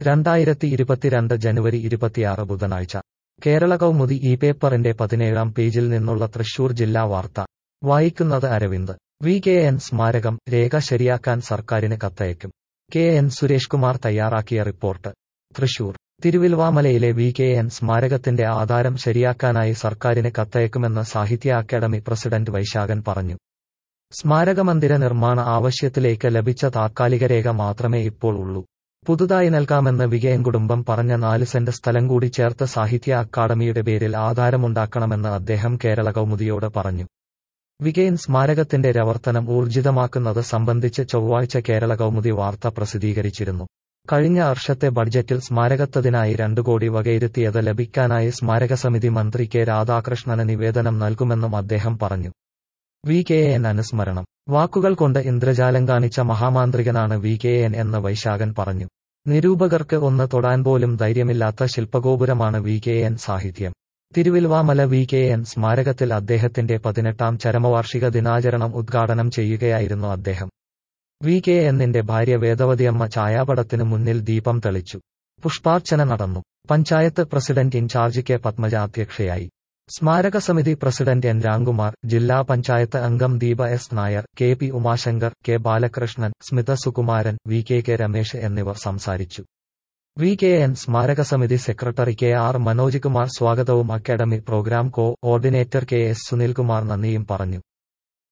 രണ്ടായിരത്തി ഇരുപത്തിരണ്ട് ജനുവരി ഇരുപത്തിയാറ് ബുധനാഴ്ച കേരള കൗമുദി ഈ പേപ്പറിന്റെ പതിനേഴാം പേജിൽ നിന്നുള്ള തൃശൂർ ജില്ലാ വാർത്ത വായിക്കുന്നത് അരവിന്ദ് വി കെ എൻ സ്മാരകം രേഖ ശരിയാക്കാൻ സർക്കാരിന് കത്തയക്കും കെ എൻ സുരേഷ് കുമാർ തയ്യാറാക്കിയ റിപ്പോർട്ട് തൃശൂർ തിരുവിൽവാമലയിലെ വി കെ എൻ സ്മാരകത്തിന്റെ ആധാരം ശരിയാക്കാനായി സർക്കാരിന് കത്തയക്കുമെന്ന് സാഹിത്യ അക്കാദമി പ്രസിഡന്റ് വൈശാഖൻ പറഞ്ഞു സ്മാരകമന്ദിര നിർമ്മാണ ആവശ്യത്തിലേക്ക് ലഭിച്ച താത്കാലിക രേഖ മാത്രമേ ഇപ്പോൾ ഉള്ളൂ പുതുതായി നൽകാമെന്ന് വിജയൻ കുടുംബം പറഞ്ഞ നാല് സെന്റ് സ്ഥലം കൂടി ചേർത്ത് സാഹിത്യ അക്കാദമിയുടെ പേരിൽ ആധാരമുണ്ടാക്കണമെന്ന് അദ്ദേഹം കേരള കൗമുദിയോട് പറഞ്ഞു വിജയൻ സ്മാരകത്തിന്റെ രവർത്തനം ഊർജിതമാക്കുന്നത് സംബന്ധിച്ച് ചൊവ്വാഴ്ച കേരള കൗമുദി വാർത്ത പ്രസിദ്ധീകരിച്ചിരുന്നു കഴിഞ്ഞ വർഷത്തെ ബഡ്ജറ്റിൽ സ്മാരകത്തതിനായി രണ്ടു കോടി വകയിരുത്തിയത് ലഭിക്കാനായി സ്മാരക സമിതി മന്ത്രി കെ രാധാകൃഷ്ണന് നിവേദനം നൽകുമെന്നും അദ്ദേഹം പറഞ്ഞു വി കെ എൻ അനുസ്മരണം വാക്കുകൾ കൊണ്ട് ഇന്ദ്രജാലം കാണിച്ച മഹാമാന്ത്രികനാണ് വി കെ എൻ എന്ന് വൈശാഖൻ പറഞ്ഞു നിരൂപകർക്ക് ഒന്ന് തൊടാൻ പോലും ധൈര്യമില്ലാത്ത ശില്പഗോപുരമാണ് വി കെ എൻ സാഹിത്യം തിരുവിൽവാമല വി കെ എൻ സ്മാരകത്തിൽ അദ്ദേഹത്തിന്റെ പതിനെട്ടാം ചരമവാർഷിക ദിനാചരണം ഉദ്ഘാടനം ചെയ്യുകയായിരുന്നു അദ്ദേഹം വി കെ എന്നിന്റെ ഭാര്യ വേദവതിയമ്മ ഛായാപടത്തിനു മുന്നിൽ ദീപം തെളിച്ചു പുഷ്പാർച്ചന നടന്നു panchayat president incharge K Padmaja അധ്യക്ഷയായി സ്മാരക സമിതി പ്രസിഡന്റ് എൻ രാംകുമാർ ജില്ലാ പഞ്ചായത്ത് അംഗം Deepa S Nair K P Umashankar K Balakrishnan Smitha Sukumaran V K K Ramesh എന്നിവർ സംസാരിച്ചു വി കെ എൻ സ്മാരക സമിതി secretary K R Manoj Kumar സ്വാഗതവും academy programme coordinator K S Sunilkumar നന്ദിയും പറഞ്ഞു